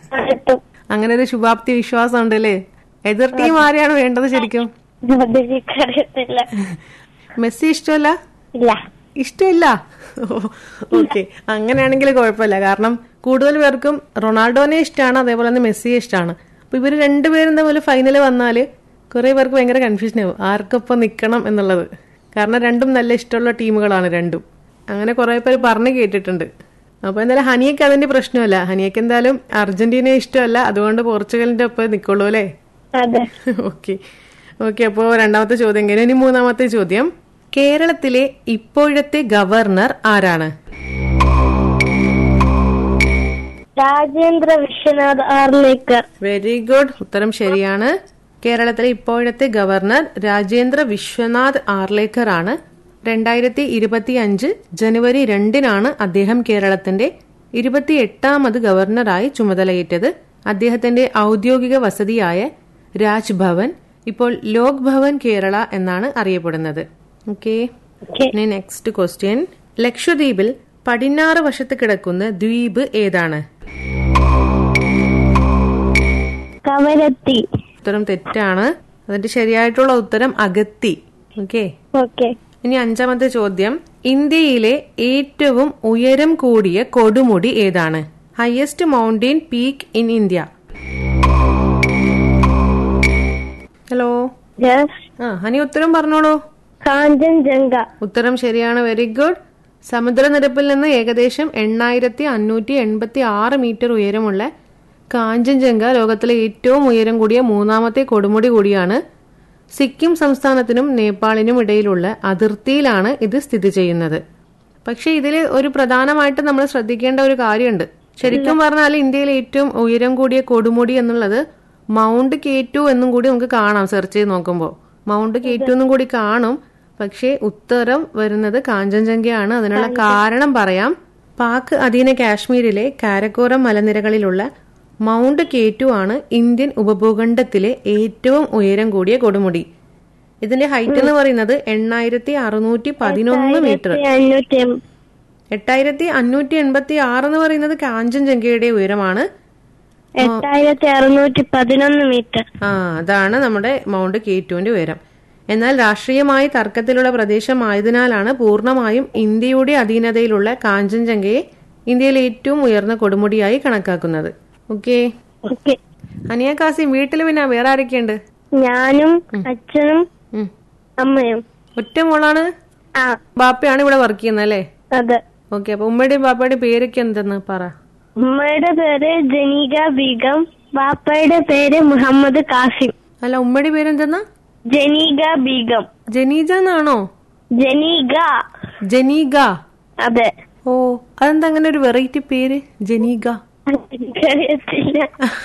കിട്ടും അങ്ങനെ ഒരു ശുഭാപ്തി വിശ്വാസം ഉണ്ടല്ലേ എതിർ ടീം ആരെയാണ് വേണ്ടത് ശരിക്കും അതെനിക്കറിയത്തില്ല മെസ്സി ഇഷ്ടമല്ല ഇല്ല ഇഷ്ടമില്ല ഓക്കെ അങ്ങനെയാണെങ്കിൽ കുഴപ്പമില്ല കാരണം കൂടുതൽ പേർക്കും റൊണാൾഡോനെ ഇഷ്ടമാണ് അതേപോലെ തന്നെ മെസ്സിയെ ഇഷ്ടമാണ് അപ്പൊ ഇവര് രണ്ടുപേരും തമ്മിൽ ഫൈനൽ വന്നാല് കുറെ പേർക്ക് ഭയങ്കര കൺഫ്യൂഷൻ ആവും ആർക്കൊപ്പം നിൽക്കണം എന്നുള്ളത് കാരണം രണ്ടും നല്ല ഇഷ്ടമുള്ള ടീമുകളാണ് രണ്ടും അങ്ങനെ കുറെ പേര് പറഞ്ഞു കേട്ടിട്ടുണ്ട് അപ്പൊ എന്തായാലും ഹനിയക്ക് അതിന്റെ പ്രശ്നമല്ല ഹനിയക്ക് എന്തായാലും അർജന്റീനയെ ഇഷ്ടമല്ല അതുകൊണ്ട് പോർച്ചുഗലിന്റെ ഒപ്പം നിൽക്കുള്ളൂ അല്ലേ അതെ ഓക്കെ ഓക്കെ അപ്പോ രണ്ടാമത്തെ ചോദ്യം കഴിഞ്ഞു ഇനി മൂന്നാമത്തെ ചോദ്യം കേരളത്തിലെ ഇപ്പോഴത്തെ ഗവർണർ ആരാണ് രാജേന്ദ്ര വിശ്വനാഥ് ആർലേക്കർ വെരി ഗുഡ് ഉത്തരം ശരിയാണ് കേരളത്തിലെ ഇപ്പോഴത്തെ ഗവർണർ രാജേന്ദ്ര വിശ്വനാഥ് ആർലേക്കർ ആണ് രണ്ടായിരത്തി ഇരുപത്തി അഞ്ച് ജനുവരി രണ്ടിനാണ് അദ്ദേഹം കേരളത്തിന്റെ ഇരുപത്തി എട്ടാമത് ഗവർണറായി ചുമതലയേറ്റത് അദ്ദേഹത്തിന്റെ ഔദ്യോഗിക വസതിയായ രാജ്ഭവൻ ഇപ്പോൾ ലോക് ഭവൻ കേരള എന്നാണ് അറിയപ്പെടുന്നത് ഓക്കെ ഓക്കെ ഇനി നെക്സ്റ്റ് ക്വസ്റ്റ്യൻ ലക്ഷദ്വീപിൽ പടിഞ്ഞാറ് വശത്ത് കിടക്കുന്ന ദ്വീപ് ഏതാണ് കവരത്തി ഉത്തരം തെറ്റാണ് അതിന്റെ ശരിയായിട്ടുള്ള ഉത്തരം അഗത്തി ഓക്കെ ഓക്കെ ഇനി അഞ്ചാമത്തെ ചോദ്യം ഇന്ത്യയിലെ ഏറ്റവും ഉയരം കൂടിയ കൊടുമുടി ഏതാണ് highest mountain peak in India hello yes ആ ഹനി ഉത്തരം പറഞ്ഞോളൂ കാഞ്ചൻജംഗ ഉത്തരം ശരിയാണ് വെരി ഗുഡ് സമുദ്രനിരപ്പിൽ നിന്ന് ഏകദേശം എണ്ണായിരത്തി അഞ്ഞൂറ്റി എൺപത്തി ആറ് മീറ്റർ ഉയരമുള്ള കാഞ്ചൻജംഗ ലോകത്തിലെ ഏറ്റവും ഉയരം കൂടിയ മൂന്നാമത്തെ കൊടുമുടി കൂടിയാണ് സിക്കിം സംസ്ഥാനത്തിനും നേപ്പാളിനും ഇടയിലുള്ള അതിർത്തിയിലാണ് ഇത് സ്ഥിതി ചെയ്യുന്നത് പക്ഷെ ഇതിൽ ഒരു പ്രധാനമായിട്ട് നമ്മൾ ശ്രദ്ധിക്കേണ്ട ഒരു കാര്യമുണ്ട് ശരിക്കും പറഞ്ഞാൽ ഇന്ത്യയിലെ ഏറ്റവും ഉയരം കൂടിയ കൊടുമുടി എന്നുള്ളത് മൗണ്ട് കെ ടു എന്നും കൂടി നമുക്ക് കാണാം സെർച്ച് ചെയ്ത് നോക്കുമ്പോൾ മൗണ്ട് കെ ടു എന്നും കൂടി കാണും പക്ഷേ ഉത്തരം വരുന്നത് കാഞ്ചൻജംഗയാണ് അതിനുള്ള കാരണം പറയാം പാക് അധീന കാശ്മീരിലെ കാരക്കോറം മലനിരകളിലുള്ള മൗണ്ട് കെ ടു ആണ് ഇന്ത്യൻ ഉപഭൂഖണ്ഡത്തിലെ ഏറ്റവും ഉയരം കൂടിയ കൊടുമുടി ഇതിന്റെ ഹൈറ്റ് എന്ന് പറയുന്നത് എണ്ണായിരത്തി അറുന്നൂറ്റി പതിനൊന്ന് മീറ്റർ അഞ്ഞൂറ്റി എം- എട്ടായിരത്തി അഞ്ഞൂറ്റി എൺപത്തി ആറ് എന്ന് പറയുന്നത് കാഞ്ചൻജംഗയുടെ ഉയരമാണ് എട്ടായിരത്തി അറുന്നൂറ്റി പതിനൊന്ന് മീറ്റർ ആ അതാണ് നമ്മുടെ മൗണ്ട് കെ ടുവിന്റെ ഉയരം എന്നാൽ രാഷ്ട്രീയമായി തർക്കത്തിലുള്ള പ്രദേശമായതിനാലാണ് പൂർണ്ണമായും ഇന്ത്യയുടെ അധീനതയിലുള്ള കാഞ്ചൻജംഗയെ ഇന്ത്യയിലെ ഏറ്റവും ഉയർന്ന കൊടുമുടിയായി കണക്കാക്കുന്നത് ഓക്കെ ഓക്കെ അനിയ കാസിം വീട്ടിൽ പിന്നെ വേറെ ആരൊക്കെയുണ്ട് ഞാനും അച്ഛനും ഉം. അമ്മയും ഒറ്റ മോളാണ് ആ ബാപ്പയാണ് ഇവിടെ വർക്ക് ചെയ്യുന്നത് അല്ലേ അതെ ഓക്കെ അപ്പൊ ഉമ്മയുടെയും ബാപ്പയുടെയും പേരൊക്കെ എന്തെന്ന് പറ ഉമ്മയുടെ പേര് ജനീക ബീഗം ബാപ്പയുടെ പേര് മുഹമ്മദ് കാസിം അല്ല ഉമ്മയുടെ പേരെന്തെന്നാ ജനീക ബീഗം ജനീജ എന്നാണോ ജനീക ജനീഗ അതെ ഓ അതെന്താ അങ്ങനെ ഒരു വെറൈറ്റി പേര് ജനീഗ എനിക്കറിയത്തില്ല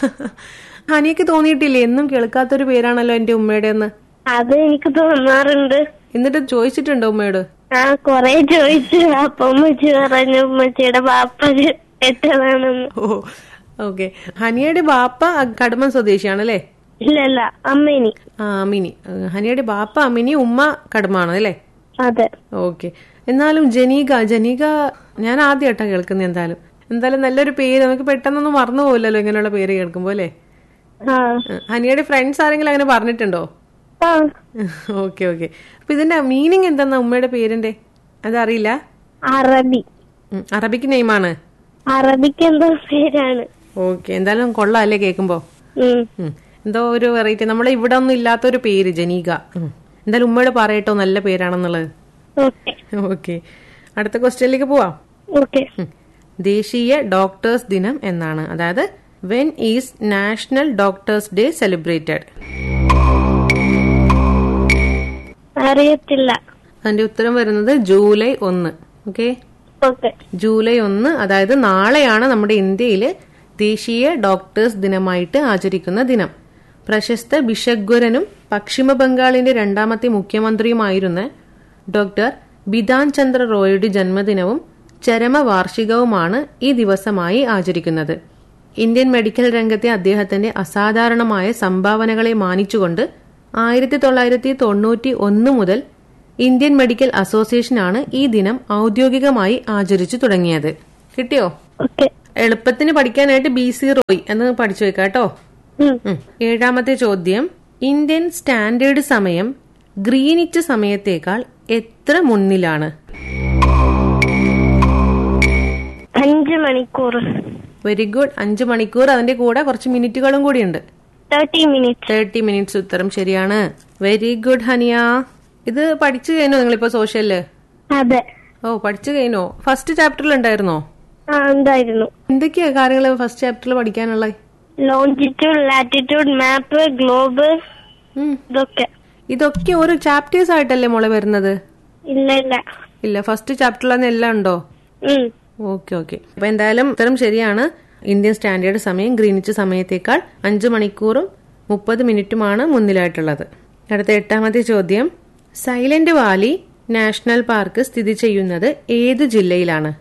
ഹനിക്ക് തോന്നിയിട്ടില്ലേ എന്നും കേൾക്കാത്തൊരു പേരാണല്ലോ എന്റെ ഉമ്മയുടെ എന്ന് അത് എനിക്ക് തോന്നാറുണ്ട് എന്നിട്ട് ചോദിച്ചിട്ടുണ്ടോ ഉമ്മയോട് ആ കൊറേ ചോദിച്ചു അപ്പൊ ഉമ്മച്ചി പറഞ്ഞു ഉമ്മച്ചിയുടെ ബാപ്പ എട്ടതാണെന്ന് ഓ ഓക്കെ ഹനിയുടെ ബാപ്പ കടമൻ സ്വദേശിയാണല്ലേ ഇല്ലല്ല അമ്മേനി ആ അമിനി ഏഹ്, ഹനിയുടെ ബാപ്പ അമിനി ഉമ്മ കടമാണ് അല്ലേ അതെ ഓക്കെ എന്നാലും ജനീക ജനീക ഞാൻ ആദ്യമായിട്ടാ കേൾക്കുന്നത് എന്തായാലും എന്തായാലും നല്ലൊരു പേര് നമുക്ക് പെട്ടെന്നൊന്നും മറന്നു പോകില്ലല്ലോ ഇങ്ങനെയുള്ള പേര് കേൾക്കുമ്പോ അല്ലേ ആ ഏഹ്, ഹനിയുടെ ഫ്രണ്ട്സ് ആരെങ്കിലും അങ്ങനെ പറഞ്ഞിട്ടുണ്ടോ ആ ഓക്കെ ഓക്കെ അപ്പൊ ഇതിന്റെ മീനിങ് എന്താ ഉമ്മയുടെ പേരിന്റെ അതറിയില്ല അറബി ഉം, അറബിക് നെയിമാണ് അറബിക്ക് എന്തോ പേരാണ് ഓക്കെ എന്തായാലും കൊള്ളാം അല്ലേ കേൾക്കുമ്പോ ഉം. ഉം. എന്തോ ഒരു വെറൈറ്റി നമ്മളെ ഇവിടെ ഒന്നും ഇല്ലാത്തൊരു പേര് ജനീക ഉം. എന്തായാലും ഉമ്മയോട് പറയട്ടോ നല്ല പേരാണെന്നുള്ളത് ഓക്കെ ഓക്കെ അടുത്ത ക്വസ്റ്റ്യനിലേക്ക് പോവാം ഓക്കെ ഉം. ദേശീയ ഡോക്ടേഴ്സ് ദിനം എന്നാണ് അതായത് when is national doctors day celebrated അറിയത്തില്ല അതിന്റെ ഉത്തരം വരുന്നത് ജൂലൈ ഒന്ന് ഓക്കെ ഓക്കെ ജൂലൈ ഒന്ന് അതായത് നാളെയാണ് നമ്മുടെ ഇന്ത്യയിൽ ദേശീയ ഡോക്ടേഴ്സ് ദിനമായിട്ട് ആചരിക്കുന്ന ദിനം പ്രശസ്ത ബിഷഗ്വരനും പശ്ചിമ ബംഗാളിന്റെ രണ്ടാമത്തെ മുഖ്യമന്ത്രിയുമായിരുന്ന ഡോക്ടർ ബിധാൻ ചന്ദ്ര റോയുടെ ജന്മദിനവും ചരമവാർഷികവുമാണ് ഈ ദിവസമായി ആചരിക്കുന്നത് ഇന്ത്യൻ മെഡിക്കൽ രംഗത്തെ അദ്ദേഹത്തിന്റെ അസാധാരണമായ സംഭാവനകളെ മാനിച്ചുകൊണ്ട് ആയിരത്തി തൊള്ളായിരത്തി തൊണ്ണൂറ്റി ഒന്ന് മുതൽ ഇന്ത്യൻ മെഡിക്കൽ അസോസിയേഷനാണ് ഈ ദിനം ഔദ്യോഗികമായി ആചരിച്ചു തുടങ്ങിയത് കിട്ടിയോ ഓക്കെ എളുപ്പത്തിന് പഠിക്കാനായിട്ട് ബി സി റോയ് എന്ന് പഠിച്ചു വെക്കാം കേട്ടോ ഉം. ഉം. ഏഴാമത്തെ ചോദ്യം ഇന്ത്യൻ സ്റ്റാൻഡേർഡ് സമയം ഗ്രീനിച്ച് സമയത്തേക്കാൾ എത്ര മുന്നിലാണ് അഞ്ച് മണിക്കൂർ വെരി ഗുഡ് അഞ്ച് മണിക്കൂർ അതിന്റെ കൂടെ കുറച്ച് മിനിറ്റുകളും കൂടിയുണ്ട് തേർട്ടി മിനിറ്റ്സ് തേർട്ടി മിനിറ്റ്സ് ഉത്തരം ശരിയാണ് വെരി ഗുഡ് ഹനിയ ഇത് പഠിച്ചു കഴിഞ്ഞോ നിങ്ങളിപ്പോ സോഷ്യലില് അതെ ഓ പഠിച്ചു കഴിഞ്ഞോ ഫസ്റ്റ് ചാപ്റ്ററിൽ ഉണ്ടായിരുന്നോ ആ എന്തായിരുന്നു എന്തൊക്കെയാ കാര്യങ്ങൾ ഫസ്റ്റ് ചാപ്റ്ററിൽ പഠിക്കാനുള്ളത് ലോഞ്ചിറ്റ്യൂഡ് ലാറ്റിറ്റ്യൂഡ് മാപ്പ് ഗ്ലോബ് ഉം. ഇതൊക്കെ ഇതൊക്കെ ഓരോ ചാപ്റ്റേഴ്സ് ആയിട്ടല്ലേ മോളെ വരുന്നത് ഇല്ല ഇല്ല ഇല്ല ഫസ്റ്റ് ചാപ്റ്ററിൽ തന്നെ എല്ലാം ഉണ്ടോ ഉം. ഓക്കെ ഓക്കെ അപ്പൊ എന്തായാലും ഉത്തരം ശരിയാണ് ഇന്ത്യൻ സ്റ്റാൻഡേർഡ് സമയം ഗ്രീനിച്ച് സമയത്തേക്കാൾ അഞ്ചു മണിക്കൂറും മുപ്പത് മിനിറ്റുമാണ് മുന്നിലായിട്ടുള്ളത് അടുത്ത എട്ടാമത്തെ ചോദ്യം സൈലന്റ് വാലി നാഷണൽ പാർക്ക് സ്ഥിതി ചെയ്യുന്നത് ഏത് ജില്ലയിലാണ്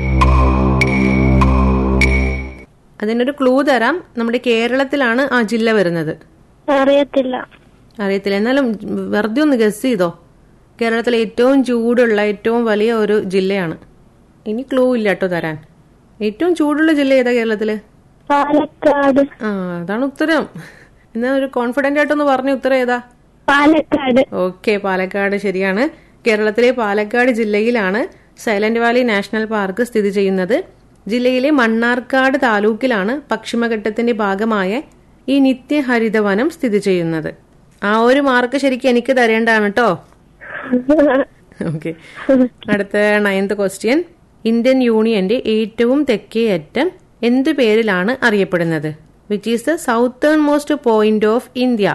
അതിനൊരു ക്ലൂ തരാം നമ്മുടെ കേരളത്തിലാണ് ആ ജില്ല വരുന്നത് അറിയത്തില്ല അറിയത്തില്ല എന്നാലും വെറുതെ ഒന്ന് ഗസ് ചെയ്തോ കേരളത്തിലെ ഏറ്റവും ചൂടുള്ള ഏറ്റവും വലിയ ഒരു ജില്ലയാണ് ഇനി ക്ലൂ ഇല്ല കേട്ടോ തരാൻ ഏറ്റവും ചൂടുള്ള ജില്ല ഏതാ കേരളത്തില് പാലക്കാട് ആ അതാണ് ഉത്തരം എന്നാ ഒരു കോൺഫിഡന്റ് ആയിട്ടൊന്ന് പറഞ്ഞ ഉത്തരം ഏതാ പാലക്കാട് ഓക്കെ പാലക്കാട് ശരിയാണ് കേരളത്തിലെ പാലക്കാട് ജില്ലയിലാണ് സൈലന്റ് വാലി നാഷണൽ പാർക്ക് സ്ഥിതി ചെയ്യുന്നത് ജില്ലയിലെ മണ്ണാർക്കാട് താലൂക്കിലാണ് പശ്ചിമഘട്ടത്തിന്റെ ഭാഗമായ ഈ നിത്യഹരിതവനം സ്ഥിതി ചെയ്യുന്നത് ആ ഒരു മാർക്ക് ശരിക്കും എനിക്ക് തരേണ്ടതാണ് കേട്ടോ ഓക്കെ അടുത്ത നയൻത് ക്വസ്റ്റ്യൻ ഇന്ത്യൻ യൂണിയന്റെ ഏറ്റവും തെക്കേ അറ്റം എന്തു പേരിലാണ് അറിയപ്പെടുന്നത് which is the southernmost point of India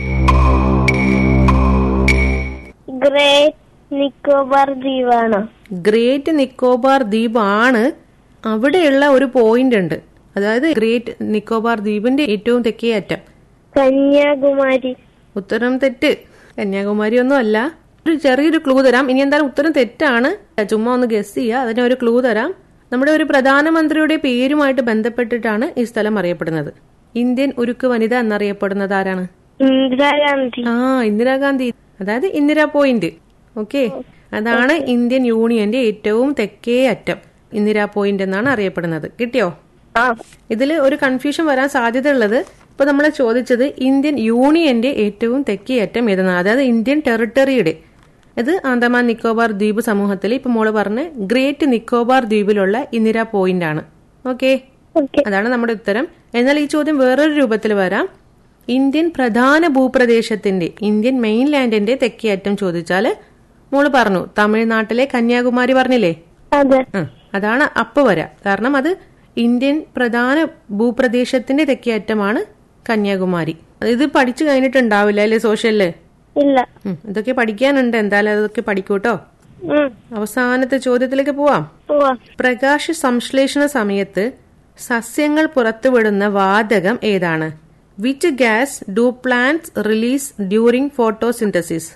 great Nicobar ദ്വീപാണ് ഗ്രേറ്റ് നിക്കോബാർ ദ്വീപ് ആണ് അവിടെയുള്ള ഒരു പോയിന്റ് ഉണ്ട് അതായത് ഗ്രേറ്റ് നിക്കോബാർ ദ്വീപിന്റെ ഏറ്റവും തെക്കേ അറ്റം കന്യാകുമാരി ഉത്തരം തെറ്റ് കന്യാകുമാരി ഒന്നും അല്ല ഒരു ചെറിയൊരു ക്ലൂ തരാം ഇനി എന്തായാലും ഉത്തരം തെറ്റാണ് ചുമ്മാ ഒന്ന് ഗസ് ചെയ്യുക അതിന് ഒരു ക്ലൂ തരാം നമ്മുടെ ഒരു പ്രധാനമന്ത്രിയുടെ പേരുമായിട്ട് ബന്ധപ്പെട്ടിട്ടാണ് ഈ സ്ഥലം അറിയപ്പെടുന്നത് ഇന്ത്യൻ ഉരുക്ക് വനിത എന്നറിയപ്പെടുന്നത് ആരാണ് ഇന്ദിരാഗാന്ധി ആ ഇന്ദിരാഗാന്ധി അതായത് ഇന്ദിരാ പോയിന്റ് ഓക്കെ അതാണ് ഇന്ത്യൻ യൂണിയന്റെ ഏറ്റവും തെക്കേ അറ്റം ഇന്ദിരാ പോയിന്റ് എന്നാണ് അറിയപ്പെടുന്നത് കിട്ടിയോ ആ ഇതിൽ ഒരു കൺഫ്യൂഷൻ വരാൻ സാധ്യതയുള്ളത് ഇപ്പൊ നമ്മൾ ചോദിച്ചത് ഇന്ത്യൻ യൂണിയന്റെ ഏറ്റവും തെക്കേ അറ്റം ഏതെന്നാണ് അതായത് ഇന്ത്യൻ ടെറിട്ടറിയുടെ ഇത് ആൻഡമാൻ നിക്കോബാർ ദ്വീപ് സമൂഹത്തിൽ ഇപ്പൊ മോള് പറഞ്ഞ ഗ്രേറ്റ് നിക്കോബാർ ദ്വീപിലുള്ള ഇന്ദിരാ പോയിന്റ് ആണ് ഓക്കെ ഓക്കെ അതാണ് നമ്മുടെ ഉത്തരം എന്നാൽ ഈ ചോദ്യം വേറൊരു രൂപത്തിൽ വരാം ഇന്ത്യൻ പ്രധാന ഭൂപ്രദേശത്തിന്റെ ഇന്ത്യൻ മെയിൻലാൻഡിന്റെ തെക്കേ അറ്റം ചോദിച്ചാല് മോള് പറഞ്ഞു തമിഴ്നാട്ടിലെ കന്യാകുമാരി പറഞ്ഞില്ലേ അതെ ആ, അതാണ് അപ്പ് വരാ കാരണം അത് ഇന്ത്യൻ പ്രധാന ഭൂപ്രദേശത്തിന്റെ തെക്കേ അറ്റമാണ് കന്യാകുമാരി ഇത് പഠിച്ചു കഴിഞ്ഞിട്ടുണ്ടാവില്ല അല്ലേ സോഷ്യലില് ഇല്ല ഉം, ഇതൊക്കെ പഠിക്കാനുണ്ട് എന്തായാലും അതൊക്കെ പഠിക്കൂട്ടോ ഉം. അവസാനത്തെ ചോദ്യത്തിലേക്ക് പോവാം പോവാ പ്രകാശ സംശ്ലേഷണ സമയത്ത് സസ്യങ്ങൾ പുറത്തുവിടുന്ന വാതകം ഏതാണ് which gas do plants release during photosynthesis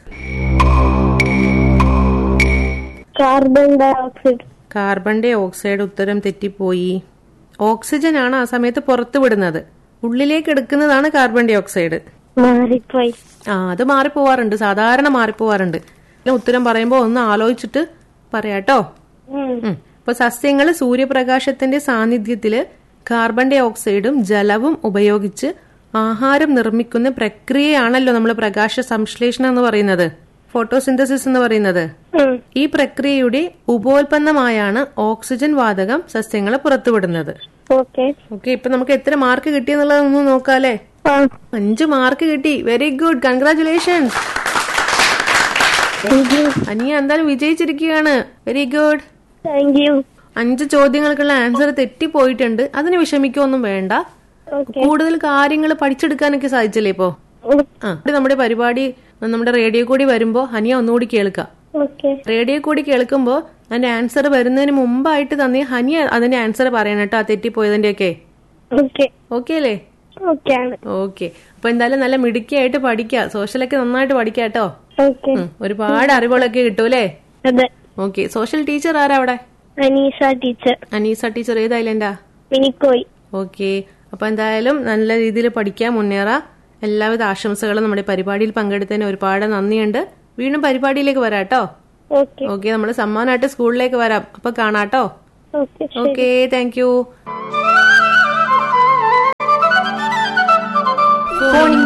carbon dioxide carbon dioxide ഉത്തരം തെറ്റിപ്പോയി ഓക്സിജൻ ആണ് ആ സമയത്ത് പുറത്തുവിടുന്നത് ഉള്ളിലേക്ക് എടുക്കുന്നതാണ് കാർബൺ ഡൈ ഓക്സൈഡ് മാറിപ്പോയി ആ അത് മാറിപ്പോവാറുണ്ട് സാധാരണ മാറിപ്പോവാറുണ്ട് ഇതിന് ഉത്തരം പറയുമ്പോൾ ഒന്ന് ആലോചിച്ചിട്ട് പറയാട്ടോ ഉം. ഉം. ഇപ്പൊ സസ്യങ്ങൾ സൂര്യപ്രകാശത്തിന്റെ സാന്നിധ്യത്തില് കാർബൺ ഡൈ ഓക്സൈഡും ജലവും ഉപയോഗിച്ച് ആഹാരം നിർമ്മിക്കുന്ന പ്രക്രിയയാണല്ലോ നമ്മൾ പ്രകാശ സംശ്ലേഷണം എന്ന് പറയുന്നത് ഫോട്ടോസിന്തസിസ് എന്ന് പറയുന്നത് ഉം. ഈ പ്രക്രിയയുടെ ഉപോൽപ്പന്നമായാണ് ഓക്സിജൻ വാതകം സസ്യങ്ങൾ പുറത്തുവിടുന്നത് ഓക്കെ ഓക്കെ ഇപ്പൊ നമുക്ക് എത്ര മാർക്ക് കിട്ടിയെന്നുള്ളത് ഒന്ന് നോക്കാല്ലേ ആ അഞ്ച് മാർക്ക് കിട്ടി very good congratulations thank you അനിയ എന്തായാലും വിജയിച്ചിരിക്കുകയാണ് വെരി ഗുഡ് താങ്ക് യു അഞ്ച് ചോദ്യങ്ങൾക്കുള്ള ആൻസർ തെറ്റിപ്പോയിട്ടുണ്ട് അതിന് വിഷമിക്കൊന്നും വേണ്ട ഓക്കെ കൂടുതൽ കാര്യങ്ങൾ പഠിച്ചെടുക്കാനൊക്കെ സാധിച്ചില്ലേ ഇപ്പോ ആ ഇത് നമ്മുടെ പരിപാടി നമ്മുടെ റേഡിയോ കൂടി വരുമ്പോ ഹനിയ ഒന്നുകൂടി കേൾക്കാം ഓക്കെ റേഡിയോ കൂടി കേൾക്കുമ്പോ അതിന്റെ ആൻസർ വരുന്നതിന് മുമ്പായിട്ട് തന്നെ ഹനിയ അതിന്റെ ആൻസർ പറയണം കേട്ടോ ആ തെറ്റിപ്പോയതിന്റെ ഒക്കെ ഓക്കെ ഓക്കെ അല്ലേ ഓക്കെ ആണ് ഓക്കെ അപ്പൊ എന്തായാലും നല്ല മിടുക്കിയായിട്ട് പഠിക്കാം സോഷ്യലൊക്കെ നന്നായിട്ട് പഠിക്കാം കേട്ടോ ഓക്കെ ഉം, ഒരുപാട് അറിവുകളൊക്കെ കിട്ടൂലേ അതെ ഓക്കെ സോഷ്യൽ ടീച്ചർ ആരാ അവിടെ അനീസ ടീച്ചർ അനീസ ടീച്ചർ ഏത് ഐലൻഡാ മിനിക്കോയി ഓക്കെ അപ്പൊ എന്തായാലും നല്ല രീതിയിൽ പഠിക്കാൻ മുന്നേറാം എല്ലാവിധ ആശംസകളും നമ്മുടെ പരിപാടിയിൽ പങ്കെടുത്തതിന് ഒരുപാട് നന്ദിയുണ്ട് വീണ്ടും പരിപാടിയിലേക്ക് വരാം കേട്ടോ ഓക്കെ ഓക്കെ നമ്മൾ സമ്മാനമായിട്ട് സ്കൂളിലേക്ക് വരാം അപ്പൊ കാണാട്ടോ ഓക്കെ ശരി ഓക്കെ താങ്ക് യു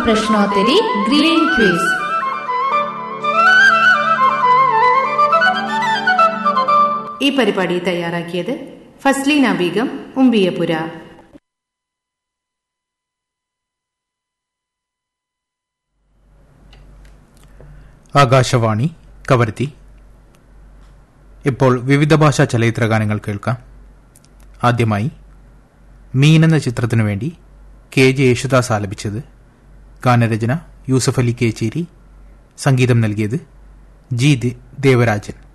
പ്രശ്നോത്തരി ഗ്രീൻ ക്വിസ് ഈ പരിപാടി തയ്യാറാക്കിയത് ഫസ്ലീന ബീഗം ഉമ്പിയപുര ആകാശവാണി കവരത്തി ഇപ്പോൾ വിവിധ ഭാഷാ ചലച്ചിത്ര ഗാനങ്ങൾ കേൾക്കാം ആദ്യമായി മീൻ എന്ന ചിത്രത്തിനു വേണ്ടി കെ ജെ യേശുദാസ് ആലപിച്ചത് ഗാനരചന യൂസഫ് അലി കേച്ചേരി സംഗീതം നൽകിയത് ജി ദേ- ദേവരാജൻ